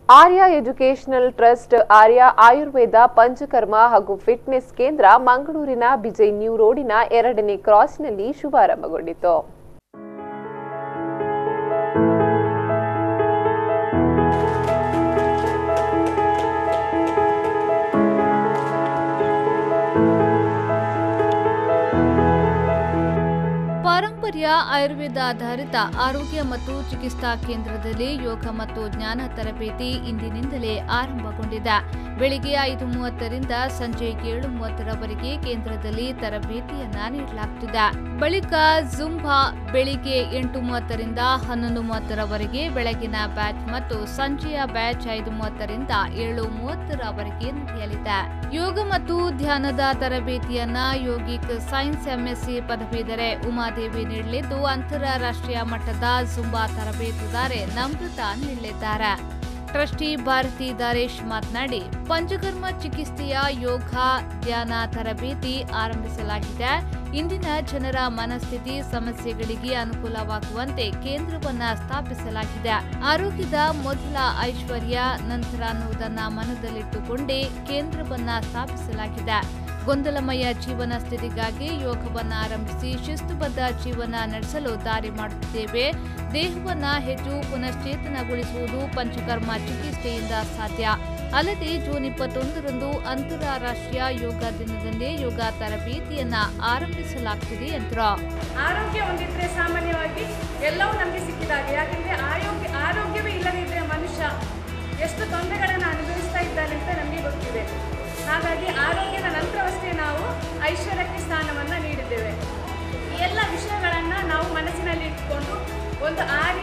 ಆರ್ಯ educational trust Arya Ayurveda Panchakarma ಹಾಗೂ fitness ಕೇಂದ್ರ ಮಂಗಳೂರಿನ ಬಿಜೈ ನ್ಯೂ ರೋಡಿನ ಎರಡನೇ ಕ್ರಾಸ್ನಲ್ಲಿ ಶುಭಾರಂಭಗೊಂಡಿತು ಪಾರಂಪರ್ಯ ಆಯುರ್ವೇದ ಆಧಾರಿತ ಆರೋಗ್ಯ ಮತ್ತು ಚಿಕಿತ್ಸಾ ಕೇಂದ್ರದಲ್ಲಿ ಯೋಗ ಮತ್ತು ಜ್ಞಾನ ತರಬೇತಿ ಇಂದಿನಿಂದಲೇ ಆರಂಭಗೊಂಡಿದೆ ಬೆಳಿಗ್ಗೆ ಐದು ಮೂವತ್ತರಿಂದ ಸಂಜೆ ಏಳು ಮೂವತ್ತರವರೆಗೆ ಕೇಂದ್ರದಲ್ಲಿ ತರಬೇತಿಯನ್ನ ನೀಡಲಾಗುತ್ತಿದೆ ಬಳಿಕ ಜುಂಬಾ ಬೆಳಿಗ್ಗೆ ಎಂಟು ಮೂವತ್ತರಿಂದ ಹನ್ನೊಂದು ಮೂವತ್ತರವರೆಗೆ ಬೆಳಗಿನ ಬ್ಯಾಚ್ ಮತ್ತು ಸಂಜೆಯ ಬ್ಯಾಚ್ ಐದು ಮೂವತ್ತರಿಂದ ಏಳು ಮೂವತ್ತರವರೆಗೆ ನಡೆಯಲಿದೆ ಯೋಗ ಮತ್ತು ಧ್ಯಾನದ ತರಬೇತಿಯನ್ನ ಯೋಗಿಕ್ ಸೈನ್ಸ್ ಎಂಎಸ್ಸಿ ಪದವೀಧರೆ ಉಮಾದೇವಿ ನೀಡಲಿದ್ದು ಅಂತಾರಾಷ್ಟ್ರೀಯ ಮಟ್ಟದ ಜುಂಬಾ ತರಬೇತುದಾರೆ ನಮೃತ ನೀಡಲಿದ್ದಾರೆ ಟ್ರಸ್ಟಿ ಭಾರತಿ ದಾರೇಶ್ ಮಾತನಾಡಿ ಪಂಚಕರ್ಮ ಚಿಕಿತ್ಸೆಯ ಯೋಗ ಧ್ಯಾನ ತರಬೇತಿ ಆರಂಭಿಸಲಾಗಿದೆ ಇಂದಿನ ಜನರ ಮನಸ್ಥಿತಿ ಸಮಸ್ಯೆಗಳಿಗೆ ಅನುಕೂಲವಾಗುವಂತೆ ಕೇಂದ್ರವನ್ನ ಸ್ಥಾಪಿಸಲಾಗಿದೆ ಆರೋಗ್ಯದ ಮೊದಲ ಐಶ್ವರ್ಯ ನಂತರ ಅನ್ನುವುದನ್ನ ಮನದಲ್ಲಿಟ್ಟುಕೊಂಡೇ ಕೇಂದ್ರವನ್ನ ಸ್ಥಾಪಿಸಲಾಗಿದೆ ಗೊಂದಲಮಯ ಜೀವನ ಸ್ಥಿತಿಗಾಗಿ ಯೋಗವನ್ನ ಆರಂಭಿಸಿ ಶಿಸ್ತುಬದ್ಧ ಜೀವನ ನಡೆಸಲು ದಾರಿ ಮಾಡುತ್ತಿದ್ದೇವೆ ದೇಹವನ್ನ ಹೆಚ್ಚು ಪುನಶ್ಚೇತನಗೊಳಿಸುವುದು ಪಂಚಕರ್ಮ ಚಿಕಿತ್ಸೆಯಿಂದ ಸಾಧ್ಯ ಅಲ್ಲದೆ ಜೂನ್ ಇಪ್ಪತ್ತೊಂದರಂದು ಅಂತಾರಾಷ್ಟ್ರೀಯ ಯೋಗ ದಿನದಂದೇ ಯೋಗ ತರಬೇತಿಯನ್ನ ಆರಂಭಿಸಲಾಗುತ್ತಿದೆ ಎಂದರು ಆರೋಗ್ಯ ಒಂದಿದ್ರೆ ಸಾಮಾನ್ಯವಾಗಿ ಎಲ್ಲವೂ ನಮಗೆ ಸಿಕ್ಕಿದಾಗೆ ಯಾಕೆಂದರೆ ಆರೋಗ್ಯ ಆರೋಗ್ಯವೇ ಇಲ್ಲದಿದ್ದರೆ ಮನುಷ್ಯ ಎಷ್ಟು ತೊಂದರೆಗಳನ್ನು ಅನುಭವಿಸ್ತಾ ಇದ್ದಾನೆ ಅಂತ ನಮಗೆ ಗೊತ್ತಿದೆ ಹಾಗಾಗಿ ಆರೋಗ್ಯದ ನಂತರವಷ್ಟೇ ನಾವು ಐಶ್ವರ್ಯಕ್ಕೆ ಸ್ಥಾನವನ್ನು ನೀಡಿದ್ದೇವೆ ಈ ಎಲ್ಲ ವಿಷಯಗಳನ್ನು ನಾವು ಮನಸ್ಸಿನಲ್ಲಿ ಇಟ್ಕೊಂಡು ಒಂದು ಆರ್ಯ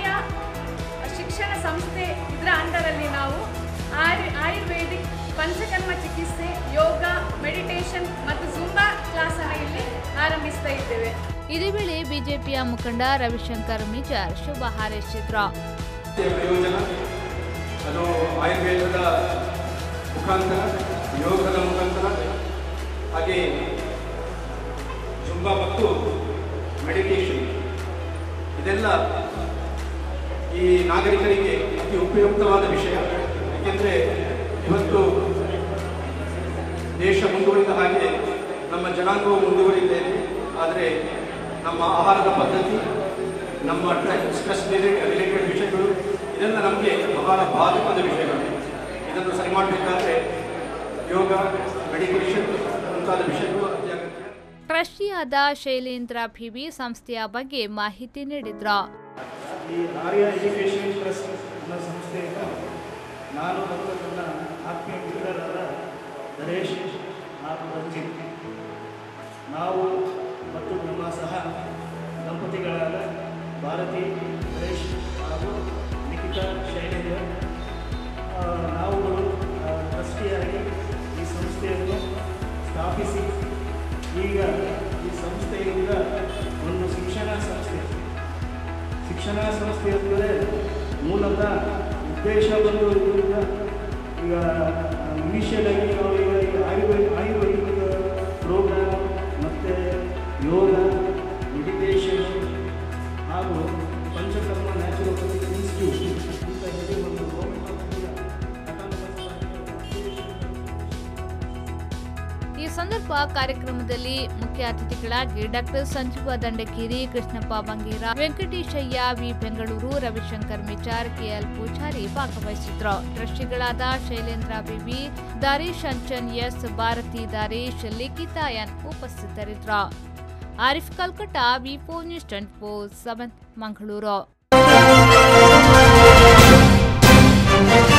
ಶಿಕ್ಷಣ ಸಂಸ್ಥೆ ಇದರ ಅಂಡರಲ್ಲಿ ನಾವು ಆರ್ಯ ಆಯುರ್ವೇದಿಕ್ ಪಂಚಕರ್ಮ ಚಿಕಿತ್ಸೆ ಯೋಗ ಮೆಡಿಟೇಷನ್ ಮತ್ತು ಜುಂಬಾ ಕ್ಲಾಸನ್ನು ಇಲ್ಲಿ ಆರಂಭಿಸ್ತಾ ಇದ್ದೇವೆ ಇದೇ ವೇಳೆ ಬಿಜೆಪಿಯ ಮುಖಂಡ ರವಿಶಂಕರ್ ಮಿಜಾರ್ ಶುಭ ಹಾರೈಸಿದ್ರು ಚಿಕಿತ್ಸೆಯ ಪ್ರಯೋಜನ ಅದು ಆಯುರ್ವೇದದ ಮುಖಾಂತರ ಯೋಗದ ಮುಖಾಂತರ ಹಾಗೆ ಜುಂಬಾ ಮತ್ತು ಮೆಡಿಟೇಷನ್ ಇದೆಲ್ಲ ಈ ನಾಗರಿಕರಿಗೆ ಅತಿ ಉಪಯುಕ್ತವಾದ ವಿಷಯ ಏಕೆಂದರೆ ಇವತ್ತು ದೇಶ ಮುಂದುವರಿದ ಹಾಗೆ ನಮ್ಮ ಜನಾಂಗವು ಮುಂದುವರಿತಾ ಇದೆ ಆದರೆ ನಮ್ಮ ಆಹಾರದ ಪದ್ಧತಿ ನಮ್ಮ ಸ್ಟ್ರೆಸ್ ರಿಲೇಟೆಡ್ ವಿಷಯಗಳು ಇದೆಲ್ಲ ನಮಗೆ ಬಹಳ ಬಾಧಕವಾದ ವಿಷಯಗಳು ಇದನ್ನು ಸರಿ ಮಾಡಬೇಕಾದ್ರೆ ಯೋಗ ಮೆಡಿಟೇಷನ್ ಮುಂತಾದ ವಿಷಯಗಳು ಅತಿ ಅಗತ್ಯ ಟ್ರಸ್ಟಿಯಾದ ಶೈಲೇಂದ್ರ ಭಿವಿ ಸಂಸ್ಥೆಯ ಬಗ್ಗೆ ಮಾಹಿತಿ ನೀಡಿದ್ರು ಈ ಆರ್ಯ ಎಜುಕೇಷನ್ ಟ್ರಸ್ಟ್ ಅನ್ನೋ ಸಂಸ್ಥೆಯಿಂದ ನಾನು ಮತ್ತು ನನ್ನ ಆತ್ಮೀಯ ಮಿತ್ರರಾದ ನರೇಶ್ ಹಾಗೂ ರಂಜಿತ್ ನಾವು ಮತ್ತು ನಮ್ಮ ಸಹ ದಂಪತಿಗಳಾದ ಭಾರತಿ ನರೇಶ್ ಹಾಗೂ ನಿಖಿತಾ ಶೈಲೇಂದ್ರ ಆ, ನಾವುಗಳು ಆ, ಟ್ರಸ್ಟಿಯಾಗಿ ಈ ಸಂಸ್ಥೆಯನ್ನು ಸ್ಥಾಪಿಸಿ ಈಗ ಈ ಸಂಸ್ಥೆಯಿಂದ ಒಂದು ಶಿಕ್ಷಣ ಸಂಸ್ಥೆ ಶಿಕ್ಷಣ ಸಂಸ್ಥೆ ಅಂದರೆ ಮೂಲತಃ ಉದ್ದೇಶ ಬಂದು ಇದರಿಂದ ಈಗ ಇನಿಷಿಯಲ್ ಆಗಿ ನಾವು ಈಗ ಈ ಆಯುರ್ವೇದ ಆಯುರ್ವೇದಿಕ್ ಪ್ರೋಗ್ರಾಮ್ ಮತ್ತು ಯೋಗ ಮೆಡಿಟೇಷನ್ ಹಾಗೂ ಪಂಚಕರ್ಮ ನ್ಯಾಚುರೋಪತಿ ಇನ್ಸ್ಟಿಟ್ಯೂಟ್ ಅಂತ ಹೇಳಿ ಒಂದು ಈ ಸಂದರ್ಭ ಕಾರ್ಯಕ್ರಮದಲ್ಲಿ ಮುಖ್ಯ ಅತಿಥಿಗಳಾಗಿ ಡಾಕ್ಟರ್ ಸಂಜೀವ ದಂಡಕೇರಿ ಕೃಷ್ಣಪ್ಪ ಬಂಗೇರ ವೆಂಕಟೇಶಯ್ಯ ವಿ ಬೆಂಗಳೂರು ರವಿಶಂಕರ್ ಮಿಚಾರ್ ಕೆಎಲ್ ಪೂಜಾರಿ ಭಾಗವಹಿಸಿದ್ರು ಟ್ರಸ್ಟಿಗಳಾದ ಶೈಲೇಂದ್ರ ಬಿವಿ ದಾರೇಶ್ ಅಂಚನ್ ಎಸ್ ಭಾರತಿ ದಾರೇಶ್ ಲಿಖಿತಾ ಎನ್ ಉಪಸ್ಥಿತರಿದ್ದರು Arif Kalkatta V four news twenty four seven Mangaluru